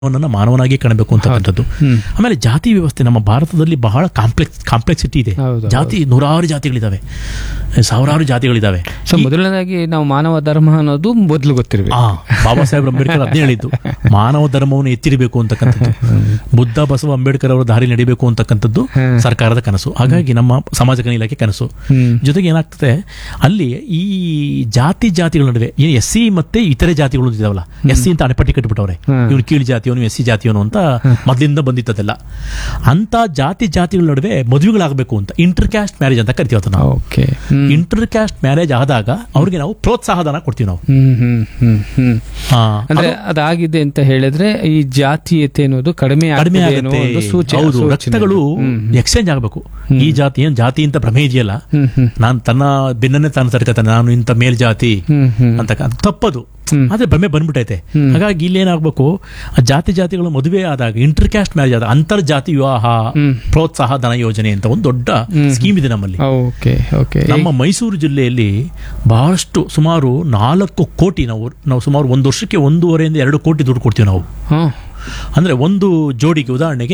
ಮಾನವನನ್ನ ಮಾನವನಾಗಿ ಕಾಣಬೇಕು ಅಂತಕ್ಕಂಥದ್ದು ಹ್ಮ್. ಆಮೇಲೆ ಜಾತಿ ವ್ಯವಸ್ಥೆ ನಮ್ಮ ಭಾರತದಲ್ಲಿ ಬಹಳ ಕಾಂಪ್ಲೆಕ್ಸ್ ಕಾಂಪ್ಲೆಕ್ಸಿಟಿ ಇದೆ ಹೌದು, ಜಾತಿ ನೂರಾರು ಜಾತಿಗಳಿದಾವೆ ಸಾವಿರಾರು ಜಾತಿಗಳಿದಾವೆ ಸೊ ಮೊದಲನೇದಾಗಿ ನಾವು ಮಾನವ ಧರ್ಮ ಅನ್ನೋದು ಮೊದಲು ಗೊತ್ತಿರಬೇಕು ಆ ಬಾಬಾ ಸಾಹೇಬ್ ಅಂಬೇಡ್ಕರ್ ಅದನ್ನೇ ಹೇಳಿದ್ದು ಮಾನವ ಧರ್ಮವನ್ನು ಎತ್ತಿರಬೇಕು ಅಂತಕ್ಕಂಥದ್ದು ಬುದ್ಧ ಬಸವ ಅಂಬೇಡ್ಕರ್ ಅವರ ದಾರಿ ನಡಿಬೇಕು ಅಂತಕ್ಕಂಥದ್ದು ಹ್ಮ್. ಸರ್ಕಾರದ ಕನಸು ಹಾಗಾಗಿ ನಮ್ಮ ಸಮಾಜ ಕಲ್ಯಾಣ ಇಲಾಖೆ ಕನಸು ಹ್ಮ್. ಜೊತೆಗೆ ಏನಾಗ್ತದೆ ಅಲ್ಲಿ ಈ ಜಾತಿ ಜಾತಿಗಳ ನಡುವೆ ಎಸ್ ಸಿ ಮತ್ತೆ ಇತರೆ ಜಾತಿಗಳು ಅಂತ ಇದಾವಲ್ಲ ಎಸ್ ಸಿ ಅಂತ ಅಣೆಪಟ್ಟಿ ಕಟ್ಬಿಟ್ಟವ್ರೆ ಹ್ಮ್. ಇವನು ಕೀಳು ಜಾತಿಯವನು ಎಸ್ ಸಿ ಜಾತಿಯವನು ಅಂತ ಮೊದಲಿಂದ ಬಂದಿತ್ತದೆಲ್ಲ ಅಂತ ಜಾತಿ ಜಾತಿಗಳ ನಡುವೆ ಮದುವೆಗಳಾಗಬೇಕು ಅಂತ ಇಂಟರ್ ಕ್ಯಾಸ್ಟ್ ಮ್ಯಾರೇಜ್ ಅಂತ ಕರಿತೀವಿ ಅದನ್ನ ನಾವು ಓಕೆ ಇಂಟರ್ ಕ್ಯಾಸ್ಟ್ ಮ್ಯಾರೇಜ್ ಆದಾಗ ಅವ್ರಿಗೆ ನಾವು ಪ್ರೋತ್ಸಾಹಧನ ಕೊಡ್ತೀವಿ ನಾವು ಹ್ಮ್ ಹ್ಮ್ ಹ್ಮ್ ಹ್ಮ್ ಆ, ಅಂದ್ರೆ ಅದಾಗಿದೆ ಅಂತ ಹೇಳಿದ್ರೆ ಈ ಜಾತೀಯತೆ ಅನ್ನೋದು ಕಡಿಮೆ ಕಡಿಮೆ ಆಗ್ತಿದೆ ಅನ್ನೋ ಆಗುತ್ತೆ ಒಂದು ಸೂಚನೆ ಹೌದು ಸೂಚನೆ. ರಕ್ತಗಳು ಹ್ಮ್, ಎಕ್ಸ್ಚೇಂಜ್ ಆಗಬೇಕು ಈ ಜಾತಿ ಏನ್ ಜಾತಿ ಅಂತ ಭ್ರಮೆ ಇದೆಯಲ್ಲ ಹ್ಮ್ ಹ್ಮ್ ನಾನು ತನ್ನ ಬೆನ್ನನ್ನೇ ತಾನು ತರ್ಕತಾನೆ ನಾನು ಇಂಥ ಮೇಲ್ ಜಾತಿ ಹ್ಮ್ ಹ್ಮ್ ಅಂತ ಅದು ತಪ್ಪದು ಹ್ಮ್. ಆದ್ರೆ ಭ್ರಮೆ ಬಂದ್ಬಿಟ್ಟೈತೆ ಹ್ಮ್. ಹಾಗಾಗಿ ಇಲ್ಲೇನಾಗಬೇಕು ಜಾತಿ ಜಾತಿಗಳ ಮದುವೆ ಆದಾಗ ಇಂಟರ್ ಕ್ಯಾಸ್ಟ್ ಮ್ಯಾರೇಜ್ ಆದಾಗ ಅಂತರ್ಜಾತಿ ವಿವಾಹ ಹ್ಮ್. ಪ್ರೋತ್ಸಾಹ ಧನ ಯೋಜನೆ ಅಂತ ಒಂದು ದೊಡ್ಡ ಹ್ಮ್. ಸ್ಕೀಮ್ ಇದೆ ನಮ್ಮಲ್ಲಿ ಓಕೆ ಓಕೆ ನಮ್ಮ ಮೈಸೂರು ಜಿಲ್ಲೆಯಲ್ಲಿ ಬಹಳಷ್ಟು ಸುಮಾರು ನಾಲ್ಕು ಕೋಟಿ ನಾವು ನಾವು ಸುಮಾರು ಒಂದು ವರ್ಷಕ್ಕೆ ಒಂದೂವರೆಯಿಂದ ಎರಡು ಕೋಟಿ ದುಡ್ಡು ಕೊಡ್ತೀವಿ ನಾವು ಹಾ ಅಂದ್ರೆ ಒಂದು ಜೋಡಿಗೆ ಉದಾಹರಣೆಗೆ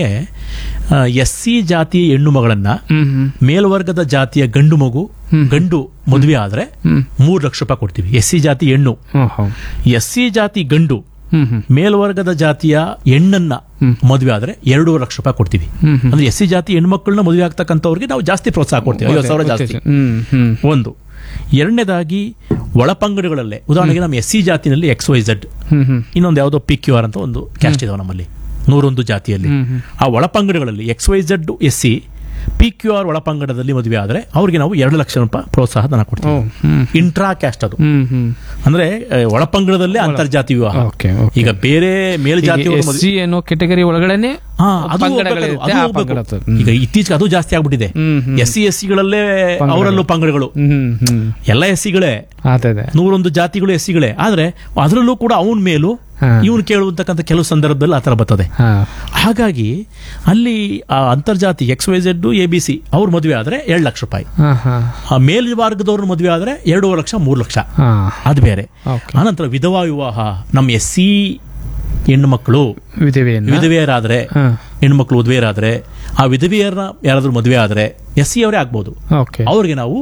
ಎಸ್ ಸಿ ಜಾತಿಯ ಹೆಣ್ಣು ಮಗಳನ್ನ ಹ್ಮ್ ಹ್ಮ್ ಮೇಲ್ವರ್ಗದ ಜಾತಿಯ ಗಂಡು ಮಗು ಹ್ಮ್. ಗಂಡು ಮದುವೆ ಆದ್ರೆ ಹ್ಮ್ ಮೂರು ಲಕ್ಷ ರೂಪಾಯಿ ಕೊಡ್ತೀವಿ ಎಸ್ ಸಿ ಜಾತಿ ಹೆಣ್ಣು ಹ್ಮ್ ಹ್ಮ್ ಎಸ್ ಸಿ ಜಾತಿ ಗಂಡು ಹ್ಮ್ ಹ್ಮ್ ಮೇಲ್ವರ್ಗದ ಜಾತಿಯ ಹೆಣ್ಣನ್ನ ಹ್ಮ್. ಮದುವೆ ಆದ್ರೆ ಎರಡೂವರೆ ಲಕ್ಷ ರೂಪಾಯಿ ಕೊಡ್ತೀವಿ ಹ್ಮ್ ಹ್ಮ್ ಅಂದ್ರೆ ಎಸ್ ಸಿ ಜಾತಿ ಹೆಣ್ಮಕ್ಳನ್ನ ಮದುವೆ ಆಗ್ತಕ್ಕಂಥವ್ರಿಗೆ ನಾವು ಜಾಸ್ತಿ ಪ್ರೋತ್ಸಾಹ ಕೊಡ್ತೀವಿ ಐವತ್ತು ಸಾವಿರ ಜಾಸ್ತಿ ಹ್ಮ್ ಹ್ಮ್ ಒಂದು ಎರಡನೇದಾಗಿ ಒಳಪಂಗಡಗಳಲ್ಲೇ ಉದಾಹರಣೆಗೆ ನಮ್ಮ ಎಸ್ ಸಿ ಜಾತಿನಲ್ಲಿ ಎಕ್ಸ್ ವೈ ಝಡ್ ಹ್ಮ್ ಹ್ಮ್ ಇನ್ನೊಂದು ಯಾವುದೋ ಪಿ ಕ್ಯೂ ಆರ್ ಅಂತ ಒಂದು ಕ್ಯಾಸ್ಟ್ ಇದಾವೆ ನಮ್ಮಲ್ಲಿ ನೂರೊಂದು ಜಾತಿಯಲ್ಲಿ ಹ್ಮ್ ಹ್ಮ್ ಆ ಒಳಪಂಗಡಗಳಲ್ಲಿ X Y Z S C P Q R ಒಳಪಂಗಡದಲ್ಲಿ ಮದುವೆ ಆದರೆ ಅವ್ರಿಗೆ ನಾವು ಎರಡು ಲಕ್ಷ ರೂಪಾಯಿ ಪ್ರೋತ್ಸಾಹ ಧನ ಓ ಕೊಡ್ತೀವಿ ಹ್ಮ್ ಇಂಟ್ರಾ ಕ್ಯಾಸ್ಟ್ ಅದು ಹ್ಮ್ ಹ್ಮ್ ಅಂದ್ರೆ ಆ, ಒಳಪಂಗಡದಲ್ಲೇ ಅಂತರ್ಜಾತಿ ವಿವಾಹ ಓಕೆ ಓಕೆ ಈಗ ಬೇರೆ ಮೇಲ್ಜಾತಿಯವರು ಎಸ್ ಮದುವೆ ಸಿ ಅನ್ನೋ ಕೆಟಗರಿ ಒಳಗಡೆನೆ ಹಾ, ಅದು ಪಂಗಡಗಳಿರುತ್ತೆ, ಹೋಗ್ಬೇಕು, ಅದು ಆ ಹೋಗ್ಬೇಕು. ಪಂಗಡದ್ದು. ಹ್ಮ್. ಈಗ ಇತ್ತೀಚೆಗೆ ಅದು ಜಾಸ್ತಿ ಆಗ್ಬಿಟ್ಟಿದೆ ಹ್ಮ್ ಹ್ಮ್ ಎಸ್ ಸಿ ಎಸ್ ಸಿಗಳಲ್ಲೇ ಪಂಗಡಗಳು. ಅವರಲ್ಲೂ ಪಂಗಡಗಳು ಹ್ಮ್ ಹ್ಮ್ ಎಲ್ಲ ಎಸ್ ಸಿಗಳೇ ಅದೇ ಅದೇ ನೂರೊಂದು ಜಾತಿಗಳು ಎಸ್ ಸಿಗಳೇ ಆದ್ರೆ ಅದರಲ್ಲೂ ಕೂಡ ಅವನ ಮೇಲೂ ಹಾ. ಇವನು ಕೇಳುವಂತಕ್ಕಂಥ ಕೆಲವು ಸಂದರ್ಭದಲ್ಲಿ ಆ ತರ ಬರ್ತದೆ ಹಾ ಹಾಗಾಗಿ ಅಲ್ಲಿ ಆ ಅಂತರ್ಜಾತಿ X Y Z A B C ಅವ್ರ ಮದುವೆ ಆದ್ರೆ ಎರಡು ಲಕ್ಷ ರೂಪಾಯಿ ಹಾ ಹಾ ಆ ಮೇಲ್ವರ್ಗದವ್ರ ಮದುವೆ ಆದ್ರೆ ಎರಡೂವರೆ ಲಕ್ಷ ಮೂರು ಲಕ್ಷ ಹಾ ಅದು ಬೇರೆ ಓಕೆ ಆನಂತರ ವಿಧವಾ ವಿವಾಹ ನಮ್ಮ ಎಸ್ ಸಿ ಹೆಣ್ಣು ಮಕ್ಕಳು ವಿಧವೆಯನ್ನ ವಿಧವೆಯರಾದ್ರೆ ಹಾ ಹೆಣ್ಮಕ್ಳು ವಿಧವೆಯರಾದ್ರೆ ಆ ವಿಧವೆಯರನ್ನ ಯಾರಾದ್ರೂ ಮದುವೆ ಆದ್ರೆ ಎಸ್ ಸಿ ಅವರೇ ಆಗ್ಬೋದು ಓಕೆ ಅವ್ರಿಗೆ ನಾವು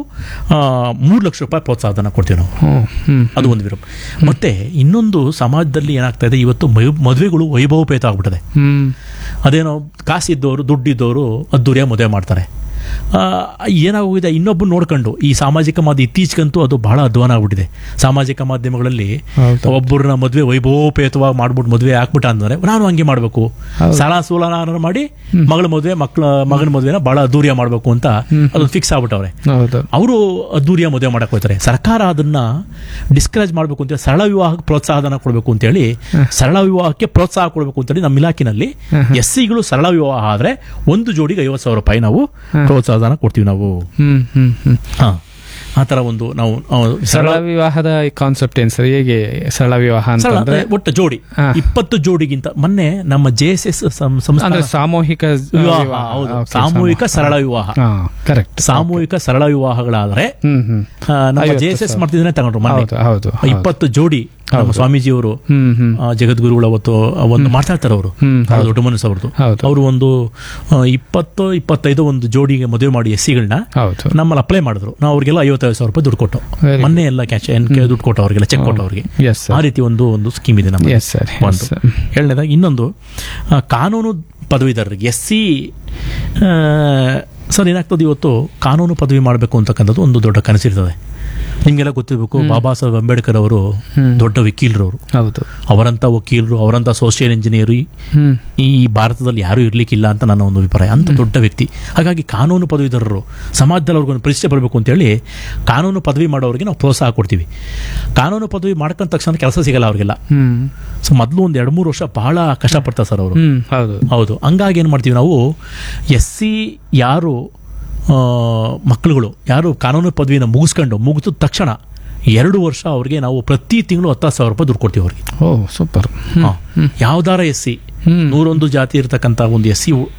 ಮೂರು ಲಕ್ಷ ರೂಪಾಯಿ ಪ್ರೋತ್ಸಾಹಧನ ಕೊಡ್ತೀವಿ ನಾವು ಹ್ಮ್ ಹ್ಮ್ ಅದು ಒಂದು ವಿರಮ್ ಮತ್ತೆ ಇನ್ನೊಂದು ಸಮಾಜದಲ್ಲಿ ಏನಾಗ್ತಾ ಇದೆ ಇವತ್ತು ಮೈ- ಮದುವೆಗಳು ವೈಭವಪೇತ ಆಗ್ಬಿಟ್ಟಿದೆ ಹ್ಮ್ ಅದೇನೋ ಕಾಸಿದ್ದವರು ದುಡ್ಡಿದ್ದವರು ಅದ್ದೂರಿಯ ಮದುವೆ ಮಾಡ್ತಾರೆ ಆ, ಏನಾಗೋಗಿದೆ ಇನ್ನೊಬ್ಬರು ನೋಡ್ಕೊಂಡು ಈ ಸಾಮಾಜಿಕ ಮಾಧ್ಯಮ ಇತ್ತೀಚೆಗಂತೂ ಅದು ಬಹಳ ಅಧ್ವಾನ ಆಗ್ಬಿಟ್ಟಿದೆ ಸಾಮಾಜಿಕ ಮಾಧ್ಯಮಗಳಲ್ಲಿ ಹೌದು. ಒಬ್ಬರನ್ನ ಮದುವೆ ವೈಭವೋಪೇತವಾಗಿ ಮಾಡ್ಬಿಟ್ಟು ಮದುವೆ ಹಾಕ್ಬಿಟ್ಟ ಅಂದ್ರೆ ನಾನು ಹಂಗೆ ಮಾಡಬೇಕು ಹೌದು. ಸಾಲ ಸೂಲನ ಮಾಡಿ ಮಗಳ ಮದುವೆ ಮಕ್ಕಳ ಮಗನ ಮದುವೆನ ಬಹಳ ಅದ್ದೂರಿಯ ಮಾಡಬೇಕು ಅಂತ ಅದೊಂದು ಫಿಕ್ಸ್ ಆಗ್ಬಿಟ್ಟವ್ರೆ ಹೌದು ಅವರು ಅದ್ದೂರಿಯ ಮದುವೆ ಮಾಡಕ್ ಹೋಗ್ತಾರೆ ಸರ್ಕಾರ ಅದನ್ನ ಡಿಸ್ಕರೇಜ್ ಮಾಡಬೇಕು ಅಂತ ಸರಳ ವಿವಾಹಕ್ಕೆ ಪ್ರೋತ್ಸಾಹಧನ ಕೊಡಬೇಕು ಅಂತ ಹೇಳಿ ಸರಳ ವಿವಾಹಕ್ಕೆ ಪ್ರೋತ್ಸಾಹ ಕೊಡಬೇಕು ಅಂತ ಹೇಳಿ ನಮ್ಮ ಇಲಾಖೆನಲ್ಲಿ ಎಸ್ ಸಿಗಳು ಸರಳ ವಿವಾಹ ಆದ್ರೆ ಒಂದು ಜೋಡಿಗೆ ಐವತ್ತು ಸಾವಿರ ರೂಪಾಯಿ ನಾವು ಪ್ರೋತ್ಸಾಹಧನ ಕೊಡ್ತೀವಿ ನಾವು ಹ್ಮ್ ಹ್ಮ್ ಹ್ಮ್ ಹಾ ಆ ತರ ಒಂದು ನಾವು ಆ, ಸರಳ ಸರಳ ವಿವಾಹದ ಕಾನ್ಸೆಪ್ಟ್ ಏನ್ ಸರ್ ಹೇಗೆ ಸರಳ ವಿವಾಹ ಸರಳ ಅಂತಂದ್ರೆ ಅಂದ್ರೆ ಒಟ್ಟು ಜೋಡಿ ಹಾ. ಇಪ್ಪತ್ತು ಜೋಡಿಗಿಂತ ಮೊನ್ನೆ ನಮ್ಮ ಜೆ ಎಸ್ ಎಸ್ ಸಂಸ್ಥೆ ಅಂದ್ರೆ ಸಾಮೂಹಿಕ ವಿವಾಹ ವಿವಾಹ. ಹೌದು Okay, ಸಾಮೂಹಿಕ ಸರಳ ವಿವಾಹ ಹಾ ಕರೆಕ್ಟ್ ಸಾಮೂಹಿಕ ಸರಳ ವಿವಾಹಗಳಾದ್ರೆ ಹ್ಮ್ ಹ್ಮ್ ಆ, ನಮ್ಮ ಐವತ್ತು ಜೆ ಎಸ್ ಎಸ್ ಸಾವಿರ. ಮಾಡ್ತಿದ್ರೆ ತಗೊಂಡ್ರು ಮೊನ್ನೆ ಹೌದು ಹೌದು ಹೌದು. ಇಪ್ಪತ್ತು ಜೋಡಿ ನಮ್ಮ ಸ್ವಾಮೀಜಿಯವರು ಹ್ಮ್ ಹ್ಮ್ ಆ, ಜಗದ್ಗುರುಗಳು ಅವತ್ತು ಒಂದು ಮಾಡ್ತಾ ಇರ್ತಾರೆ ಅವರು ಹ್ಮ್ ಬಹಳ ದೊಡ್ಡ ಮನಸ್ಸು ಅವ್ರದ್ದು ಹೌದು ಅವರು ಒಂದು ಆ, ಇಪ್ಪತ್ತು ಇಪ್ಪತ್ತೈದು ಒಂದು ಜೋಡಿಗೆ ಮದುವೆ ಮಾಡಿ ಎಸ್ ಸಿಗಳನ್ನ ಹೌದು ನಮ್ಮಲ್ಲಿ ಅಪ್ಲೈ ಮಾಡಿದ್ರು ನಾವು ಅವ್ರಿಗೆಲ್ಲ ಐವತ್ತೈದು ಸಾವಿರ ರೂಪಾಯಿ ದುಡ್ಡು ಕೊಟ್ಟು Very ಮೊನ್ನೆ ಎಲ್ಲ ಕ್ಯಾಶ್ ದುಡ್ಡು ಕೊಟ್ಟು ಅವ್ರಿಗೆಲ್ಲ ಚೆಕ್ ಕೊಟ್ಟು ಅವ್ರಿಗೆ ಎಸ್ ಆ ಸರ್ ರೀತಿ ಒಂದು ಒಂದು ಸ್ಕೀಮ್ ಇದೆ ನಮ್ಮ ಎಸ್ ಸರ್ ಒಂದು ಎರಡನೇದಾಗಿ ಇನ್ನೊಂದು ಆ, ಕಾನೂನು ಪದವೀಧರರಿಗೆ ಎಸ್ ಸಿ ಸರ್ ಏನಾಗ್ತದೆ ಇವತ್ತು ಕಾನೂನು ಪದವಿ ಮಾಡಬೇಕು ಅಂತಕ್ಕಂಥದ್ದು ಒಂದು ದೊಡ್ಡ ಕನಸಿರ್ತದೆ ನಿಮಗೆಲ್ಲ ಗೊತ್ತಿರಬೇಕು ಬಾಬಾ ಸಾಹೇಬ್ ಅಂಬೇಡ್ಕರ್ ಅವರು ಹ್ಮ್. ದೊಡ್ಡ ವಕೀಲರು ಅವರು ಹೌದು ಅವರಂತ ವಕೀಲರು ಅವರಂತ ಸೋಷಿಯಲ್ ಇಂಜಿನಿಯರು ಹ್ಮ್ ಈ ಭಾರತದಲ್ಲಿ ಯಾರೂ ಇರ್ಲಿಕ್ಕಿಲ್ಲ ಅಂತ ನನ್ನ ಒಂದು ಅಭಿಪ್ರಾಯ ಅಂತ ದೊಡ್ಡ ವ್ಯಕ್ತಿ ಹಾಗಾಗಿ ಕಾನೂನು ಪದವೀಧರರು ಸಮಾಜದಲ್ಲಿ ಅವ್ರಿಗೊಂದು ಪ್ರತಿಷ್ಠೆ ಬರಬೇಕು ಅಂತೇಳಿ ಕಾನೂನು ಪದವಿ ಮಾಡೋರಿಗೆ ನಾವು ಪ್ರೋತ್ಸಾಹ ಕೊಡ್ತೀವಿ ಕಾನೂನು ಪದವಿ ಮಾಡ್ಕೊಂಡ ತಕ್ಷಣ ಕೆಲಸ ಸಿಗಲ್ಲ ಅವ್ರಿಗೆಲ್ಲ ಹ್ಮ್ ಸೊ ಮೊದಲು ಒಂದು ಎರಡು ಮೂರು ವರ್ಷ ಬಹಳ ಕಷ್ಟಪಡ್ತಾರೆ ಸರ್ ಅವರು ಹ್ಮ್ ಹೌದು ಹೌದು ಹಂಗಾಗಿ ಏನು ಮಾಡ್ತೀವಿ ನಾವು ಎಸ್ ಸಿ ಯಾರು ಆ, ಮಕ್ಕಳುಗಳು ಯಾರು ಕಾನೂನು ಪದವಿನ ಮುಗಿಸ್ಕೊಂಡು ಮುಗಿದ ತಕ್ಷಣ ಎರಡು ವರ್ಷ ಅವ್ರಿಗೆ ನಾವು ಪ್ರತಿ ತಿಂಗಳು ಹತ್ತು ಸಾವಿರ ರೂಪಾಯಿ ದುಡ್ಡು ಕೊಡ್ತೀವಿ ಅವ್ರಿಗೆ ಓ ಸೂಪರ್ ಯಾವ್ದಾರ ಎಸ್ ಸಿ ಹ್ಮ್ ನೂರೊಂದು ಜಾತಿ ಇರತಕ್ಕಂಥ ಒಂದು ಎಸ್ ಸಿ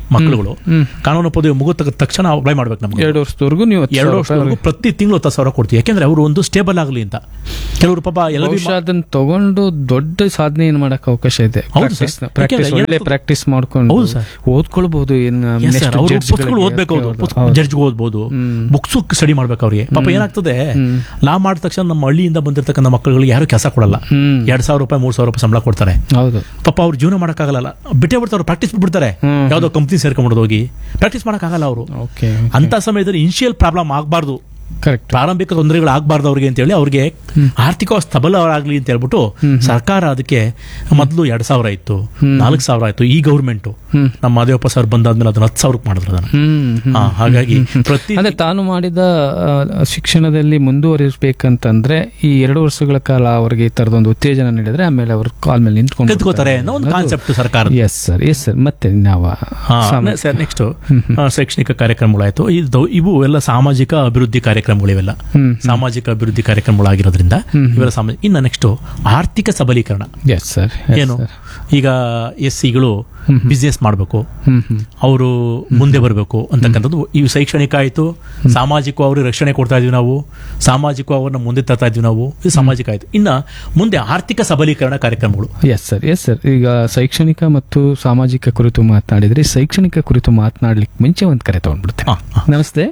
ಮಕ್ಕಳುಗಳು ಹ್ಮ್. ಕಾನೂನು ಪದವಿ ಮುಗಿದ ತಕ್ಷಣ ಅಪ್ಲೈ ಮಾಡ್ಬೇಕು ನಮ್ಗೆ ಎರಡು ವರ್ಷದವರೆಗೂ ನೀವು ಹತ್ತು ಎರಡು ಸಾವಿರ ರೂಪಾಯಿ ವರ್ಷದವರೆಗೂ ಪ್ರತಿ ತಿಂಗಳು ಹತ್ತು ಸಾವಿರ ಕೊಡ್ತೀವಿ ಯಾಕೆಂದ್ರೆ ಅವರು ಒಂದು ಸ್ಟೇಬಲ್ ಆಗಲಿ ಅಂತ ಕೆಲವರು ಪಾಪ ಎಲ್ಲ ಬಹುಶಃ ಅದನ್ನ ತಗೊಂಡು ದೊಡ್ಡ ಸಾಧನೆ ಏನ್ ಮಾಡಕ್ ಅವಕಾಶ ಇದೆ ಹೌದು ಸರ್. ಪ್ರಾಕ್ಟೀಸ್ ಯಾಕೆಂದ್ರೆ ಒಳ್ಳೆ ಏನು- ಪ್ರಾಕ್ಟೀಸ್ ಮಾಡ್ಕೊಂಡು ಹೌದು ಸರ್. ಓದ್ಕೊಳ್ಬಹುದು ಏನ್ Yes, next sir. ಅವ್ರು judge ಪುಸ್ತಕಗಳು ಗಳಿಗೆ ಓದ್ಬೇಕು ಹೌದು, ಅವರು ಹೌದು. ಜಡ್ಜ್ಗೆ ಓದ್ಬೋದು ಹ್ಮ್. ಬುಕ್ಸ್ ಸ್ಟಡಿ ಮಾಡ್ಬೇಕು ಅವ್ರಿಗೆ ಪಾಪ ಏನಾಗ್ತದೆ ಹ್ಮ್. ಲಾ ಮಾಡಿದ ತಕ್ಷಣ ನಮ್ಮ ಹಳ್ಳಿಯಿಂದ ಬಂದಿರತಕ್ಕಂಥ ಮಕ್ಕಳುಗಳಿಗೆ ಯಾರು ಕೆಲಸ ಕೊಡಲ್ಲ ಹ್ಮ್ ಎರಡ್ ಸಾವಿರ ರೂಪಾಯಿ ಮೂರ್ ಸಾವಿರ ರೂಪಾಯಿ ಸಂಬಳ ಕೊಡ್ತಾರೆ ಹೌದು ಪಾಪ ಅವ್ರು ಜೀವನ ಮಾಡೋಕ್ಕಾಗಲ್ಲ ಬಿಟ್ಟೇ ಬಿಡ್ತಾರೆ ಪ್ರಾಕ್ಟೀಸ್ ಬಿಡ್ತಾರೆ ಹ್ಮ್. ಯಾವ್ದೋ ಕಂಪ್ನಿ ಸೇರ್ಕೊಂಡ್ಬಿಡೋದು ಹೋಗಿ ಪ್ರಾಕ್ಟೀಸ್ ಮಾಡೋಕ್ಕಾಗಲ್ಲ ಅವರು ಓಕೆ ಅಂತ ಸಮಯದಲ್ಲಿ ಇನಿಷಿಯಲ್ ಪ್ರಾಬ್ಲಮ್ ಆಗಬಾರ್ದು ಕರೆಕ್ಟ್ ಪ್ರಾರಂಭಿಕ ತೊಂದರೆಗಳು ಆಗಬಾರ್ದು ಅವ್ರಿಗೆ ಅಂತೇಳಿ ಅವ್ರಿಗೆ ಆರ್ಥಿಕ ಸ್ಥಬಲರಾಗಲಿ ಅಂತ ಹೇಳ್ಬಿಟ್ಟು ಸರ್ಕಾರ ಅದಕ್ಕೆ ಮೊದಲು ಎರಡ್ ಸಾವಿರ ಇತ್ತು ನಾಲ್ಕು ಸಾವಿರ ಆಯ್ತು ಈ ಗೌರ್ಮೆಂಟ್ ಹ್ಮ್. ನಮ್ಮ ಮಾದೇವಪ್ಪ ಸರ್ ಬಂದಾದ್ಮೇಲೆ ಅದನ್ನ ಹತ್ತು ಸಾವಿರಕ್ಕೆ ಮಾಡಿದ್ರು ಅದನ್ನ ಹ್ಮ್ ಹ್ಮ್. ಹಾ, ಹಾಗಾಗಿ ಪ್ರತಿ ಅಂದ್ರೆ ತಾನು ಮಾಡಿದ ಆ, ಶಿಕ್ಷಣದಲ್ಲಿ ಮುಂದುವರಿಸಬೇಕಂತಂದ್ರೆ ಈ ಎರಡು ವರ್ಷಗಳ ಕಾಲ ಅವರಿಗೆ ಈ ತರದೊಂದು ಉತ್ತೇಜನ ನೀಡಿದ್ರೆ ಆಮೇಲೆ ಅವರು ಕಾಲ್ ಮೇಲೆ ನಿಂತ್ಕೊಂಡು ಕಲ್ತ್ಕೋತಾರೆ ಅನ್ನೋ ಒಂದು ಕಾನ್ಸೆಪ್ಟ್ ಸರ್ಕಾರ ಎಸ್ ಸರ್ ಎಸ್ ಸರ್ ಮತ್ತೆ ನಾವು ಸರ್ ನೆಕ್ಸ್ಟ್ ಶೈಕ್ಷಣಿಕ ಕಾರ್ಯಕ್ರಮಗಳಾಯ್ತು ಇದು ಇವು ಎಲ್ಲ ಸಾಮಾಜಿಕ ಅಭಿವೃದ್ಧಿ ಕಾರ್ಯಕ್ರಮಗಳಿವೆಲ್ಲ ಹ್ಮ್ ಸಾಮಾಜಿಕ ಅಭಿವೃದ್ಧಿ ಕಾರ್ಯಕ್ರಮಗಳಾಗಿರೋದ್ರಿಂದ ಇವೆಲ್ಲ ಸಾಮಾಜಿಕ ಇನ್ನು ನೆಕ್ಸ್ಟ್ ಆರ್ಥಿಕ ಸಬಲೀಕರಣ ಎಸ್ ಸರ್ ಏನು ಈಗ ಎಸ್ ಸಿಗಳು ಬಿಸ್ನೆಸ್ ಮಾಡಬೇಕು ಹ್ಮ್ ಹ್ಮ್ ಅವರು ಮುಂದೆ ಬರಬೇಕು ಅಂತಕ್ಕಂಥದ್ದು ಇವು ಶೈಕ್ಷಣಿಕ ಆಯಿತು ಸಾಮಾಜಿಕ ಅವ್ರಿಗೆ ರಕ್ಷಣೆ ಕೊಡ್ತಾ ಇದೀವಿ ನಾವು ಸಾಮಾಜಿಕ ಅವ್ರನ್ನ ಮುಂದೆ ತರ್ತಾ ಇದೀವಿ ನಾವು ಇದು ಸಾಮಾಜಿಕ ಆಯಿತು ಇನ್ನು ಮುಂದೆ ಆರ್ಥಿಕ ಸಬಲೀಕರಣ ಕಾರ್ಯಕ್ರಮಗಳು ಎಸ್ ಸರ್ ಎಸ್ ಸರ್ ಈಗ ಶೈಕ್ಷಣಿಕ ಮತ್ತು ಸಾಮಾಜಿಕ ಕುರಿತು ಮಾತನಾಡಿದ್ರೆ ಶೈಕ್ಷಣಿಕ ಕುರಿತು ಮಾತನಾಡ್ಲಿಕ್ಕೆ ಮುಂಚೆ ಒಂದು ಕರೆ ತಗೊಂಡ್ಬಿಡ್ತೇನೆ ಹಾ, ಹಾ. ನಮಸ್ತೆ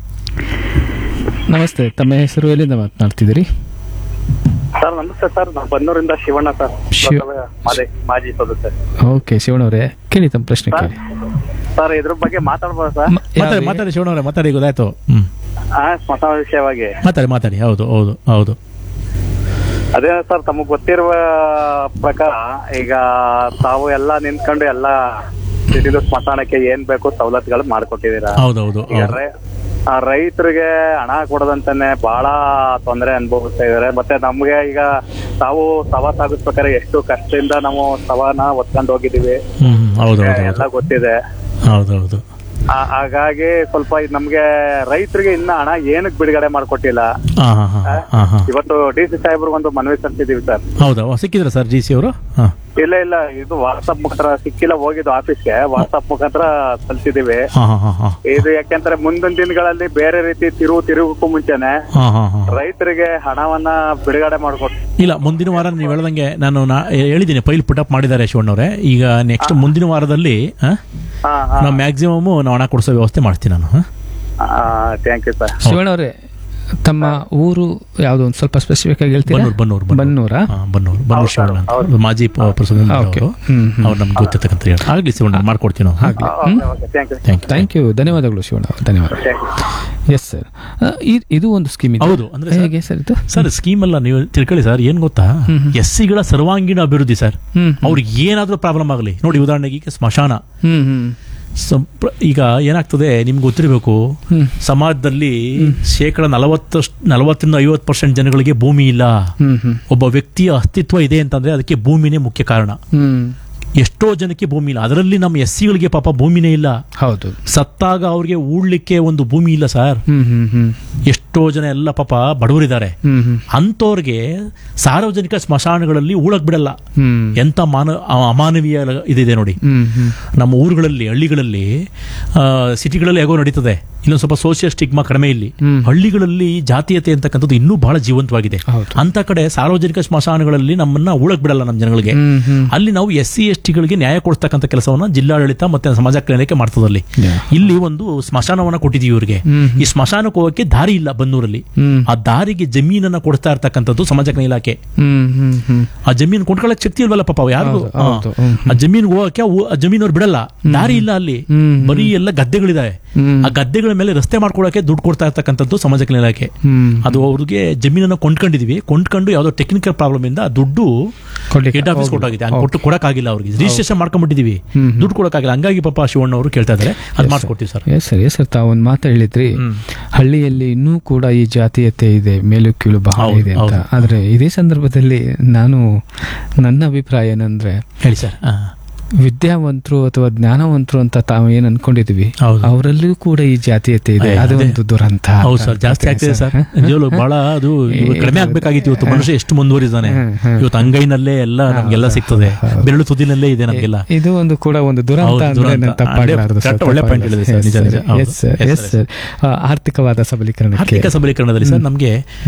ನಮಸ್ತೆ ತಮ್ಮ ಹೆಸರು ಎಲ್ಲಿಂದ ಮಾತನಾಡ್ತಿದ್ದೀರಿ ಸರ್ ನಮಸ್ತೆ ಸರ್ ನಾನು ಬನ್ನೂರಿಂದ ಶಿವಣ್ಣ ಸರ್ ಶಿವ- ಮಾಜಿ ಮಾಜಿ ಸದಸ್ಯ ಓಕೆ ಶಿವಣ್ಣವ್ರೆ ಕೇಳಿ ತಮ್ಮ ಪ್ರಶ್ನೆ ಕೇಳಿ ಸರ್ ಇದ್ರ ಬಗ್ಗೆ ಮಾತಾಡ್ಬೋದು ಸರ್ ಮ- ಯಾವ- ಮಾತಾಡಿ ಮಾತಾಡಿ ಶಿವಣ್ಣವ್ರೆ ಮಾತಾಡಿ ಗೊತ್ತಾಯ್ತು ಹ್ಮ್ ಆ ಸ್ಮಶಾನ ವಿಷಯವಾಗಿ ಮಾತಾಡಿ ಮಾತಾಡಿ ಹೌದು ಹೌದು ಹೌದು ಅದೇ ಸರ್ ತಮಗ್ ಗೊತ್ತಿರುವ ಪ್ರಕಾರ ಈಗ ತಾವು ಎಲ್ಲ ನಿಂತ್ಕೊಂಡು ಎಲ್ಲ ಸಿಟಿಲು ಸ್ಮಶಾನಕ್ಕೆ ಏನ್ ಬೇಕು ಸವಲತ್ತುಗಳು ಮಾಡ್ಕೊಟ್ಟಿದ್ದೀರಾ ಹೌದೌದು ಈಗ ಹೌದು ರೈ- ಆ ರೈತರಿಗೆ ಹಣ ಕೊಡದಂತಾನೆ ಬಹಳ ತೊಂದರೆ ಅನುಭವಿಸ್ತಾ ಇದಾರೆ ಮತ್ತೆ ನಮ್ಗೆ ಈಗ ತಾವು ಸವ ಸಾಗಿಸ್ಬೇಕಾದ್ರೆ ಎಷ್ಟು ಕಷ್ಟದಿಂದ ನಾವು ಸವನ ಹೊತ್ಕೊಂಡು ಹೋಗಿದೀವಿ ಹ್ಮ್ ಹ್ಮ್, ಹೌದು ಹೌದು ಎಲ್ಲ ಹೌದು ಗೊತ್ತಿದೆ ಹೌದು ಹೌದು ಆ- ಹಾಗಾಗಿ ಸ್ವಲ್ಪ ಇದ್ ನಮ್ಗೆ ರೈತರಿಗೆ ಇನ್ನ ಹಣ ಏನಕ್ ಬಿಡುಗಡೆ ಮಾಡ್ಕೊಟ್ಟಿಲ್ಲ ಹಾ ಹಾ ಹಾ ಹಾ ಹಾ ಇವತ್ತು ಡಿ ಸಿ ಸಾಹೇಬ್ರಿಗೆ ಒಂದು ಮನವಿ ಸಲ್ಲಿಸಿದೀವಿ ಸರ್ ಹೌದಾ ಸಿಕ್ಕಿದ್ರ ಸರ್ ಜಿ ಸಿ ಅವರು ಹಾ ಇಲ್ಲ ಇಲ್ಲ ಇದು ವಾಟ್ಸಪ್ ಮುಖಾಂತರ ಸಿಕ್ಕಿಲ್ಲ ಹೋಗಿದ್ದು ಆಫೀಸ್ಗೆ ವಾಟ್ಸಪ್ ಮುಖಾಂತರ ಸಲ್ಲಿಸಿದೀವಿ ಹಾ ಹಾ ಹಾ ಹಾ ಇದು ಯಾಕೆಂದ್ರೆ ಮುಂದಿನ ದಿನಗಳಲ್ಲಿ ಬೇರೆ ರೀತಿ ತಿರುವು ತಿರುಗಕ್ಕೂ ಮುಂಚೆನೆ ಹಾ ಹಾ ಹಾ ರೈತರಿಗೆ ಹಣವನ್ನ ಬಿಡುಗಡೆ ಮಾಡ್ಕೊಟ್ಟು ಇಲ್ಲ ಮುಂದಿನ ವಾರ ನೀವು ಹೇಳ್ದಂಗೆ ನಾನು ನಾ- ಹೇಳಿದ್ದೀನಿ ಫೈಲ್ ಪುಟ್ ಅಪ್ ಮಾಡಿದ್ದಾರೆ ಶಿವಣ್ಣವ್ರೆ ಈಗ ನೆಕ್ಸ್ಟ್ ಮುಂದಿನ ವಾರದಲ್ಲಿ ಆ, ಹಾ ಹಾ ನಾವು ಮ್ಯಾಕ್ಸಿಮಮ್ ನಾವು ಹಣ ಕೊಡಿಸೋ ವ್ಯವಸ್ಥೆ ಮಾಡ್ತೀನಿ ನಾನು ಆ? ಥ್ಯಾಂಕ್ ಯು ಸರ್ ಶಿವಣ್ಣವ್ರೆ ತಮ್ಮ ಊರು ಯಾವ್ದು ಒಂದು ಸ್ವಲ್ಪ ಸ್ಪೆಸಿಫಿಕ್ ಆಗಿ ಹೇಳ್ತೀರಾ ಬನ್ನೂರು ಬನ್ನೂರು ಬನ್ನೂರಾ ಹಾ, ಬನ್ನೂರು ಬನ್ನೂರು ಶಿವಣ್ಣ ಅಂತ ಮಾಜಿ ಪ್ರೆಸಿಡೆಂಟ್ ಓಕೆ. ಅವರು ಹ್ಮ್, ಹ್ಮ್. ಅವ್ರು ನಮ್ಗೆ ಗೊತ್ತಿರ್ತಕ್ಕಂಥ ಹೇಳಿ ಆಗ್ಲಿ ಶಿವಣ್ಣ ಮಾಡ್ಕೊಡ್ತೀವಿ ನಾವು ಆಗ್ಲಿ thank you thank you thank you ಧನ್ಯವಾದಗಳು ಶಿವಣ್ಣ ಅವ್ರೆ, ಧನ್ಯವಾದ ಥ್ಯಾಂಕ್ ಯು ಎಸ್ ಸರ್ ಇದು ಒಂದು ಸ್ಕೀಮ್ ಇದೆ ಹೌದು ಅಂದ್ರೆ ಸರ್- ಹೇಗೆ ಸರ್ ಇದು ಸರ್ ಸ್ಕೀಮ್ ಅಲ್ಲ ನೀವು ತಿಳ್ಕೊಳ್ಳಿ ಸರ್ ಏನ್ ಗೊತ್ತಾ ಎಸ್ ಸಿಗಳ ಸರ್ವಾಂಗೀಣ ಅಭಿವೃದ್ಧಿ ಸರ್ ಹ್ಮ್ ಅವ್ರಿಗೆ ಏನಾದ್ರೂ ಪ್ರಾಬ್ಲಮ್ ಆಗಲಿ ನೋಡಿ ಉದಾಹರಣೆಗೆ ಈಗ ಸ್ಮಶಾನ ಹ್ಮ್ ಹ್ಮ್ ಸಂಪ್ರ- ಈಗ ಏನಾಗ್ತದೆ ನಿಮ್ಗೆ ಗೊತ್ತಿರಬೇಕು ಹ್ಮ್. ಸಮಾಜದಲ್ಲಿ ಶೇಕಡ ನಲವತ್ತು ನಲವತ್ತರಿಂದ ಐವತ್ತು ಪರ್ಸೆಂಟ್ ಜನಗಳಿಗೆ ಭೂಮಿ ಇಲ್ಲ ಹ್ಮ್ ಹ್ಮ್ ಒಬ್ಬ ವ್ಯಕ್ತಿಯ ಅಸ್ತಿತ್ವ ಇದೆ ಅಂತಂದ್ರೆ ಅದಕ್ಕೆ ಭೂಮಿನೇ ಮುಖ್ಯ ಕಾರಣ ಹ್ಮ್ ಎಷ್ಟೋ ಜನಕ್ಕೆ ಭೂಮಿ ಇಲ್ಲ ಅದರಲ್ಲಿ ನಮ್ಮ ಎಸ್ ಸಿಗಳಿಗೆ ಪಾಪ ಭೂಮಿನೇ ಇಲ್ಲ ಹೌದು ಸತ್ತಾಗ ಅವ್ರಿಗೆ ಉಳ್ಲಿಕ್ಕೆ ಒಂದು ಭೂಮಿ ಇಲ್ಲ ಸರ್ ಹ್ಮ್ ಹ್ಮ್ ಹ್ಮ್ ಎಷ್ಟೋ ಜನ ಎಲ್ಲ ಪಾಪ ಬಡವರಿದ್ದಾರೆ ಹ್ಮ್ ಹ್ಮ್ ಅಂಥವ್ರಿಗೆ ಸಾರ್ವಜನಿಕ ಸ್ಮಶಾನಗಳಲ್ಲಿ ಉಳಕ್ ಬಿಡಲ್ಲ ಹ್ಮ್ ಎಂತ ಮಾನ ಅ- ಅಮಾನವೀಯ ಇದಿದೆ ನೋಡಿ ಹ್ಮ್ ಹ್ಮ್ ನಮ್ಮ ಊರುಗಳಲ್ಲಿ ಹಳ್ಳಿಗಳಲ್ಲಿ ಆ, ಸಿಟಿಗಳಲ್ಲಿ ಹೇಗೋ ನಡೀತದೆ ಇಲ್ಲೊಂದು ಸ್ವಲ್ಪ ಸೋಷಿಯಲ್ ಸ್ಟಿಗ್ಮಾ ಕಡಿಮೆ ಇಲ್ಲಿ ಹ್ಮ್. ಹಳ್ಳಿಗಳಲ್ಲಿ ಜಾತೀಯತೆ ಅಂತಕ್ಕಂಥದ್ದು ಇನ್ನೂ ಬಹಳ ಜೀವಂತವಾಗಿದೆ ಹೌದು. ಅಂತ ಕಡೆ ಸಾರ್ವಜನಿಕ ಸ್ಮಶಾನಗಳಲ್ಲಿ ನಮ್ಮನ್ನ ಉಳಕ್ ಬಿಡಲ್ಲ ನಮ್ಮ ಜನಗಳಿಗೆ ಹ್ಮ್ ಹ್ಮ್ ಅಲ್ಲಿ ನಾವು ಎಸ್ ಸಿ ಎಸ್ ಟಿಗಳಿಗೆ ನ್ಯಾಯ ಕೊಡ್ತಕ್ಕಂಥ ಕೆಲಸವನ್ನ ಜಿಲ್ಲಾಡಳಿತ ಮತ್ತೆ ಸಮಾಜ ಕಲ್ಯಾಣಕ್ಕೆ ಮಾಡ್ತದಲ್ಲಿ Yeah. ಇಲ್ಲಿ ಒಂದು ಸ್ಮಶಾನವನ್ನ ಕೊಟ್ಟಿದೀವಿ ಇವ್ರಿಗೆ ಹ್ಮ್. ಈ ಸ್ಮಶಾನಕ್ಕೆ ಹೋಗಕ್ಕೆ ದಾರಿ ಇಲ್ಲ ಬನ್ನೂರಲ್ಲಿ ಹ್ಮ್ ಆ ದಾರಿಗೆ ಜಮೀನನ್ನ ಕೊಡ್ತಾ ಇರ್ತಕ್ಕಂಥದ್ದು ಸಮಾಜ ಕಲ್ಯಾಣ ಇಲಾಖೆ ಹ್ಮ್ ಹ್ಮ್ ಹ್ಮ್ ಆ ಜಮೀನು ಕೊಂಡ್ಕೊಳ್ಳಕ್ ಶಕ್ತಿ ಇಲ್ವಲ್ಲ ಪಾಪ ಯಾರು ಹೌದು, ಹೌದು. ಹ್ಮ್, ಆ ಜಮೀನ್ ಹೋಗಕ್ಕೆ ಅವು- ಆ ಜಮೀನವ್ರು ಬಿಡಲ್ಲ ದಾರಿ ಇಲ್ಲ ಅಲ್ಲಿ ಹ್ಮ್, ಬರೀ ಎಲ್ಲ ಗದ್ದೆಗಳಿದಾವೆ ಹ್ಮ್. ಆ ಗದ್ದೆಗಳ ಮೇಲೆ ರಸ್ತೆ ಮಾಡ್ಕೊಳಕ್ಕೆ ದುಡ್ಡು ಕೊಡ್ತಾ ಇರ್ತಕ್ಕಂಥದ್ದು ಸಮಾಜ ಕಲ್ಯಾಣ ಇಲಾಖೆ ಹ್ಮ್ ಅದು ಅವ್ರಿಗೆ ಜಮೀನನ್ನ ಕೊಂಡ್ಕೊಂಡಿದೀವಿ ಕೊಂಡ್ಕೊಂಡು ಯಾವ್ದೋ ಟೆಕ್ನಿಕಲ್ ಪ್ರಾಬ್ಲಮ್ ಇಂದ ಆ ದುಡ್ಡು ಕೊಡ್ಲಿಕ್ಕೆ ಹೆಡ್ ಆಫೀಸ್ ಕೊಟ್ಟಾಗಿದೆ ಹಂಗ್ ಕೊಟ್ಟು ಕೊಡಕ್ಕಾಗಿಲ್ಲ ಅವ್ರಿಗೆ ರಿಜಿಸ್ಟ್ರೇಷನ್ ಮಾಡ್ಕೊಂಡ್ಬಿಟ್ಟಿದೀವಿ ಹ್ಮ್. ದುಡ್ಡು ಕೊಡಕ್ಕಾಗಿಲ್ಲ ಹಂಗಾಗಿ ಪಾಪ ಶಿವಣ್ಣ ಅವರು ಕೇಳ್ತಾ ಇದಾರೆ ಅದ್ ಮಾಡ್ಕೊಡ್ತೀವಿ sir yes sir yes sir ತಾವು ಒಂದು ಮಾತು ಹೇಳಿದ್ರಿ ಹಳ್ಳಿಯಲ್ಲಿ ಇನ್ನೂ ಕೂಡ ಈ ಜಾತೀಯತೆ ಇದೆ ಮೇಲು ಕೀಳು ಬಹಳ ಹೌದು, ಇದೆ ಅಂತ ಹೌದು. ಆದ್ರೆ ಇದೇ ಸಂದರ್ಭದಲ್ಲಿ ನಾನು ನನ್ನ ಅಭಿಪ್ರಾಯ ಏನಂದ್ರೆ ಹೇಳಿ ಸರ್ ವಿದ್ಯಾವಂತರು ಅಥವಾ ಜ್ಞಾನವಂತರು ಅಂತ ತಾವು ಏನ್ ಅನ್ಕೊಂಡಿದೀವಿ ಹೌದು. ಅವರಲ್ಲೂ ಕೂಡ ಈ ಜಾತೀಯತೆ ಇದೆ ಅದೇ, ಅದು ಅದೇ. ಒಂದು ದುರಂತ ಹೌದು ಸರ್ ಜಾಸ್ತಿ ಆಗ್ತಿದೆ ಸರ್ ನಿಜವಾಗ್ಲೂ ಬಹಳ ಅದು ಇವಾಗ ಕಡಿಮೆ ಆಗ್ಬೇಕಾಗಿತ್ತು ಇವತ್ತು ಮನುಷ್ಯ ಎಷ್ಟು ಮುಂದುವರಿದಾನೆ ಇವತ್ತು ಅಂಗೈನಲ್ಲೇ ಎಲ್ಲ ನಮ್ಗೆಲ್ಲ ಸಿಗ್ತದೆ ಬೆರಳು ತುದಿನಲ್ಲೇ ಇದೆ ನಮ್ಗೆಲ್ಲ ಇದು ಒಂದು ಕೂಡ ಒಂದು ದುರಂತ ಹೌದು, ಅಂದ್ರೆ ದುರಂತ. ನಾನು ತಪ್ಪಾಗಲಾರದು ಅದೇ, correct, ಒಳ್ಳೆ point ಹೇಳಿದೆ ಸರ್, ನಿಜ, ನಿಜ. ಹೌದು. Yes, sir. ಆರ್ಥಿಕವಾದ ಸಬಲೀಕರಣಕ್ಕೆ ಆರ್ಥಿಕ ಸಬಲೀಕರಣದಲ್ಲಿ ಸರ್ ನಮಗೆ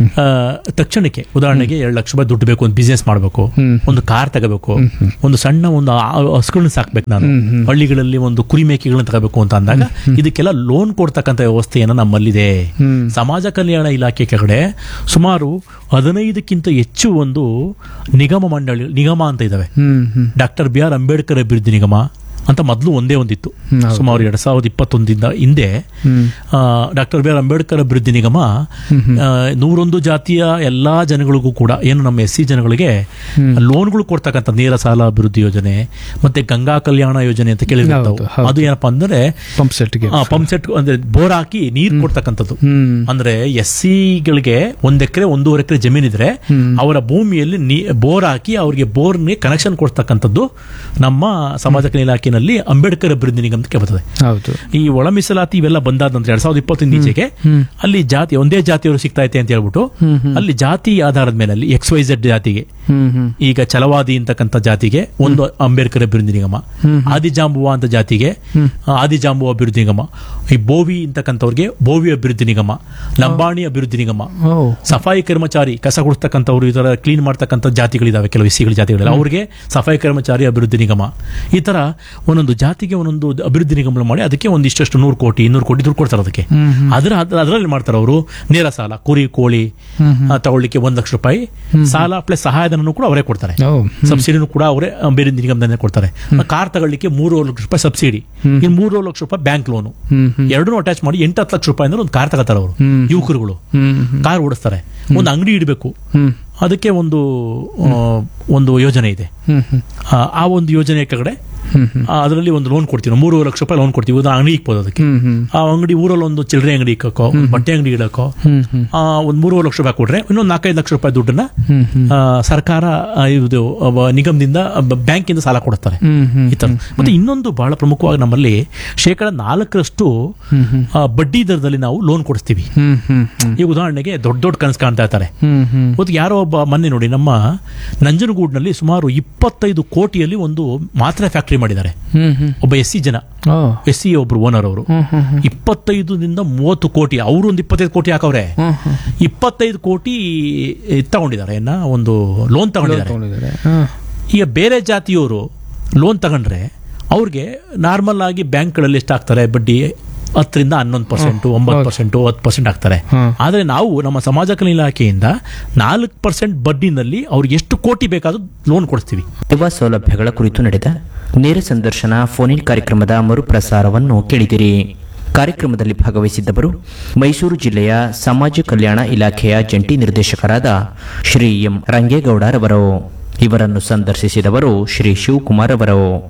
ತಕ್ಷಣಕ್ಕೆ ಉದಾಹರಣೆಗೆ ಎರಡು ಲಕ್ಷ ರೂಪಾಯಿ ದುಡ್ಡು ಬೇಕು ಒಂದು ಬಿಸ್ನೆಸ್ ಮಾಡಬೇಕು ಹ್ಮ್. ಒಂದು ಕಾರ್ ತಗೋಬೇಕು ಒಂದು ಸಣ್ಣ ಒಂದು ಆ- ಹಸುಗಳನ್ನ ಸಾಕ್ಬೇಕು ನಾನು ಹಳ್ಳಿಗಳಲ್ಲಿ ಒಂದು ಕುರಿ ಮೇಕೆಗಳನ್ನ ತಗೋಬೇಕು ಅಂತ ಅಂದಾಗ ಇದಕ್ಕೆಲ್ಲ ಲೋನ್ ಕೊಡ್ತಕ್ಕಂಥ ವ್ಯವಸ್ಥೆಯನ್ನು ನಮ್ಮಲ್ಲಿದೆ ಹ್ಮ್. ಸಮಾಜ ಕಲ್ಯಾಣ ಇಲಾಖೆ ಕಡೆ ಸುಮಾರು ಹದಿನೈದಕ್ಕಿಂತ ಹೆಚ್ಚು ಒಂದು ನಿಗಮ ಮಂಡಳಿ ನಿಗಮ ಅಂತ ಇದಾವೆ ಹ್ಮ್ ಹ್ಮ್ ಡಾಕ್ಟರ್ ಬಿ ಆರ್ ಅಂಬೇಡ್ಕರ್ ಅಭಿವೃದ್ಧಿ ನಿಗಮ ಅಂತ ಮೊದಲು ಒಂದೇ ಒಂದಿತ್ತು ಹ್ಮ್, ಹೌದು. ಸುಮಾರು ಎರಡ್ ಸಾವಿರದ ಇಪ್ಪತ್ತೊಂದಿಂದ ಹಿಂದೆ ಹ್ಮ್ ಡಾಕ್ಟರ್ ಬಿ ಆರ್ ಅಂಬೇಡ್ಕರ್ ಅಭಿವೃದ್ಧಿ ನಿಗಮ ಆ, ನೂರೊಂದು ಜಾತಿಯ ಎಲ್ಲಾ ಜನಗಳಿಗೂ ಕೂಡ ಏನು ನಮ್ಮ ಎಸ್ ಸಿ ಜನಗಳಿಗೆ ಲೋನ್ಗಳು ಕೊಡ್ತಕ್ಕಂಥ ನೇರ ಸಾಲ ಅಭಿವೃದ್ಧಿ ಯೋಜನೆ ಮತ್ತೆ ಗಂಗಾ ಕಲ್ಯಾಣ ಯೋಜನೆ ಅಂತ ಕೇಳಿರ್ತಾವೆ ಹೌದು, ಹೌದು. ಅದು ಏನಪ್ಪಾ ಅಂದ್ರೆ ಪಂಪ್ ಸೆಟ್ಗೆ ಪಂಪ್ ಸೆಟ್ ಅಂದ್ರೆ ಬೋರ್ ಹಾಕಿ ನೀರ್ ಕೊಡ್ತಕ್ಕಂಥದ್ದು ಹ್ಮ್ ಅಂದ್ರೆ ಎಸ್ ಸಿಗಳಿಗೆ ಒಂದ್ ಎಕರೆ ಒಂದೂವರೆ ಎಕರೆ ಜಮೀನಿದ್ರೆ ಅವರ ಭೂಮಿಯಲ್ಲಿ ನೀ ಬೋರ್ ಹಾಕಿ ಅವರಿಗೆ ಬೋರ್ಗೆ ಕನೆಕ್ಷನ್ ಕೊಡ್ತಕ್ಕಂಥದ್ದು ನಮ್ಮ ಸಮಾಜ ಕಲ್ಯಾಣ ಇಲಾಖೆನಲ್ಲಿ ಅಂಬೇಡ್ಕರ್ ಅಭಿವೃದ್ಧಿ ನಿಗಮಕ್ಕೆ ಬರ್ತದೆ ಹೌದು ಈ ಒಳ ಮೀಸಲಾತಿ ಇವೆಲ್ಲ ಬಂದಾದ ನಂತರ ಎರಡ್ ಸಾವಿರದ ಇಪ್ಪತ್ತೊಂದು ಈಚೆಗೆ ಅಲ್ಲಿ ಜಾತಿ ಒಂದೇ ಜಾತಿಯವರು ಸಿಗ್ತಾ ಐತೆ ಅಂತ ಹೇಳ್ಬಿಟ್ಟು ಅಲ್ಲಿ ಜಾತಿ ಆಧಾರದ ಮೇಲೆ ಅಲ್ಲಿ ಎಕ್ಸ್ ವೈ ಝೆಡ್ ಜಾತಿಗೆ ಹ್ಮ್ ಹ್ಮ್ ಈಗ ಛಲವಾದಿ ಅಂತಕ್ಕಂಥ ಜಾತಿಗೆ ಒಂದು ಅಂಬೇಡ್ಕರ್ ಅಭಿವೃದ್ಧಿ ನಿಗಮ ಆದಿಜಾಂಬುವ ಅಂತ ಜಾತಿಗೆ ಆ, ಆದಿಜಾಂಬುವ ಅಭಿವೃದ್ಧಿ ನಿಗಮ ಈ ಬೋವಿ ಅಂತಕ್ಕಂಥವ್ರಿಗೆ ಬೋವಿ ಅಭಿವೃದ್ಧಿ ನಿಗಮ ಲಂಬಾಣಿ ಅಭಿವೃದ್ಧಿ ನಿಗಮ ಓ ಸಫಾಯಿ ಕರ್ಮಚಾರಿ ಕಸ ಗುಡಿಸ್ತಕ್ಕಂಥವ್ರು ಈ ತರ ಕ್ಲೀನ್ ಮಾಡ್ತಕ್ಕಂಥ ಜಾತಿಗಳಿದಾವೆ ಕೆಲವು ಎಸ್ಸಿಗಳ ಜಾತಿಗಳೆಲ್ಲ ಅವ್ರಿಗೆ ಸಫಾಯಿ ಕರ್ಮಚಾರಿ ಅಭಿವೃದ್ಧಿ ನಿಗಮ ಈ ತರ ಒಂದೊಂದು ಜಾತಿಗೆ ಒಂದೊಂದು ಅಭಿವೃದ್ಧಿ ನಿಗಮ ಮಾಡಿ ಅದಕ್ಕೆ ಒಂದಿಷ್ಟು ನೂರು ಕೋಟಿ ಇನ್ನೂರು ಕೋಟಿ ದುಡ್ಡು ಕೊಡ್ತಾರೆ ಅದಕ್ಕೆ ಅದರ ಅದರಲ್ಲಿ ಮಾಡ್ತಾರೆ ಅವರು ನೇರ ಸಾಲ ಕುರಿ ಕೋಳಿ ಆ, ತಗೊಳ್ಳಿಕ್ಕೆ ಒಂದ್ ಲಕ್ಷ ರೂಪಾಯಿ ಸಾಲ ಪ್ಲಸ್ ಸಹಾಯಧನನು ಕೂಡ ಅವರೇ ಕೊಡ್ತಾರೆ ಓ ಸಬ್ಸಿಡಿನೂ ಕೂಡ ಅವರೇ ಬೇರೆ ನಿಗಮದಿಂದ ಕೊಡ್ತಾರೆ ಕಾರ್ ತಗೊಳ್ಳಿಕ್ಕೆ ಮೂರುವರೆ ಲಕ್ಷ ರೂಪಾಯಿ ಸಬ್ಸಿಡಿ ಇನ್ನು ಮೂರುವರೆ ಲಕ್ಷ ರೂಪಾಯಿ ಬ್ಯಾಂಕ್ ಲೋನು ಹ್ಮ್ ಎರಡನ್ನೂ ಅಟ್ಯಾಚ್ ಮಾಡಿ ಎಂಟು ಹತ್ತು ಲಕ್ಷ ರೂಪಾಯಿ ಅಂದ್ರೆ ಒಂದು ಕಾರ್ ತಗೋತಾರೆ ಅವರು ಯುವಕರುಗಳು ಹ್ಮ್ ಹ್ಮ್ ಕಾರ್ ಓಡಿಸ್ತಾರೆ ಒಂದು ಅಂಗಡಿ ಇಡಬೇಕು ಹ್ಮ್ ಅದಕ್ಕೆ ಒಂದು ಆ, ಒಂದು ಯೋಜನೆ ಇದೆ ಹ್ಮ್ ಹ್ಮ್ ಆ, ಆ ಒಂದು ಯೋಜನೆ ಕಡೆ ಹ್ಮ್ ಹ್ಮ್ ಅದರಲ್ಲಿ ಒಂದು ಲೋನ್ ಕೊಡ್ತೀವಿ ನಾವು ಮೂರುವರೆ ಲಕ್ಷ ರೂಪಾಯಿ ಲೋನ್ ಕೊಡ್ತೀವಿ ಒಂದು ಅಂಗಡಿ ಇಕ್ಬೋದು ಅದಕ್ಕೆ ಹ್ಮ್ ಹ್ಮ್ ಆ ಅಂಗಡಿ ಊರಲ್ಲಿ ಒಂದು ಚಿಲ್ಲರೆ ಅಂಗಡಿ ಇಕ್ಕೋ ಒಂದು ಬಟ್ಟೆ ಅಂಗಡಿ ಇಡಕ್ಕೋ ಹ್ಮ್ ಹ್ಮ್ ಆ, ಒಂದು ಮೂರುವರೆ ಲಕ್ಷ ರೂಪಾಯಿ ಕೊಟ್ರೆ ಇನ್ನೊಂದು ನಾಲ್ಕೈದು ಲಕ್ಷ ರೂಪಾಯಿ ದುಡ್ಡನ್ನ ಹ್ಮ್ ಹ್ಮ್ ಆ, ಸರ್ಕಾರ ಆ, ಇದು ಅವ ನಿಗಮದಿಂದ ಬ- ಬ್ಯಾಂಕಿಂದ ಸಾಲ ಕೊಡುತ್ತಾರೆ ಹ್ಮ್ ಹ್ಮ್ ಈ ತರ ಮತ್ತೆ ಇನ್ನೊಂದು ಬಹಳ ಪ್ರಮುಖವಾಗಿ ನಮ್ಮಲ್ಲಿ ಶೇಕಡ ನಾಲ್ಕರಷ್ಟು ಆ, ಬಡ್ಡಿ ದರದಲ್ಲಿ ನಾವು ಲೋನ್ ಕೊಡಿಸ್ತೀವಿ ಹ್ಮ್ ಹ್ಮ್ ಹ್ಮ್ ಈಗ ಉದಾಹರಣೆಗೆ ದೊಡ್ಡ ದೊಡ್ಡ ಕನಸು ಕಾಣ್ತಾ ಇರ್ತಾರೆ ಹ್ಮ್ ಹ್ಮ್ ಇವತ್ತು ಯಾರೋ ಒಬ್ಬ ಮೊನ್ನೆ ನೋಡಿ ನಮ್ಮ ನಂಜನಗೂಡಿನಲ್ಲಿ ಸುಮಾರು ಇಪ್ಪತ್ತೈದು ಕೋಟಿಯಲ್ಲಿ ಒಂದು ಮಾತ್ರೆ ಫ್ಯಾಕ್ಟರಿ ಮಾಡಿದ್ದಾರೆ ಹ್ಮ್ ಹ್ಮ್ ಒಬ್ಬ ಎಸ್ ಸಿ ಜನ ಓ ಎಸ್ ಸಿ ಒಬ್ರು ಓನರ್ ಅವರು ಹ್ಮ್ ಹ್ಮ್ ಹ್ಮ್ ಇಪ್ಪತ್ತೈದರಿಂದ ಮೂವತ್ತು ಕೋಟಿ ಅವರು ಒಂದು ಇಪ್ಪತ್ತೈದು ಕೋಟಿ ಹಾಕವ್ರೆ ಹ್ಮ್ ಹ್ಮ್ ಇಪ್ಪತ್ತೈದು ಕೋಟಿ ಇದ್ ತಗೊಂಡಿದ್ದಾರೆ ಏನ ಒಂದು ಲೋನ್ ತಗೊಂಡಿದ್ದಾರೆ ತಗೊಂಡಿದ್ದಾರೆ ಹ್ಮ್ ಈಗ ಬೇರೆ ಜಾತಿಯವರು ಲೋನ್ ತಗೊಂಡ್ರೆ ಅವ್ರಿಗೆ ನಾರ್ಮಲ್ ಆಗಿ ಬ್ಯಾಂಕ್ಗಳಲ್ಲಿ ಎಷ್ಟು ಹಾಕ್ತಾರೆ ಬಡ್ಡಿ ಹತ್ತರಿಂದ ಹನ್ನೊಂದು ಪರ್ಸೆಂಟು ಒಂಬತ್ತು ಪರ್ಸೆಂಟು ಹತ್ತು ಪರ್ಸೆಂಟ್ ಹಾಕ್ತಾರೆ ಹ್ಮ್. ಆದರೆ ನಾವು ನಮ್ಮ ಸಮಾಜ ಕಲ್ಯಾಣ ಇಲಾಖೆಯಿಂದ ನಾಲ್ಕು ಪರ್ಸೆಂಟ್ ಬಡ್ಡಿನಲ್ಲಿ ಅವ್ರಿಗೆ ಎಷ್ಟು ಕೋಟಿ ಬೇಕಾದ್ರೂ ಲೋನ್ ಕೊಡ್ತೀವಿ ಸೇವಾ ಸೌಲಭ್ಯಗಳ ಕುರಿತು ನಡೆದ ನೇರ ಸಂದರ್ಶನ ಫೋನ್ ಇನ್ ಕಾರ್ಯಕ್ರಮದ ಮರುಪ್ರಸಾರವನ್ನು ಕೇಳಿದಿರಿ ಕಾರ್ಯಕ್ರಮದಲ್ಲಿ ಭಾಗವಹಿಸಿದ್ದವರು ಮೈಸೂರು ಜಿಲ್ಲೆಯ ಸಮಾಜ ಕಲ್ಯಾಣ ಇಲಾಖೆಯ ಜಂಟಿ ನಿರ್ದೇಶಕರಾದ ಶ್ರೀ ಎಂ ರಂಗೇಗೌಡರವರು ಇವರನ್ನು ಸಂದರ್ಶಿಸಿದವರು ಶ್ರೀ ಶಿವಕುಮಾರ್ ಅವರು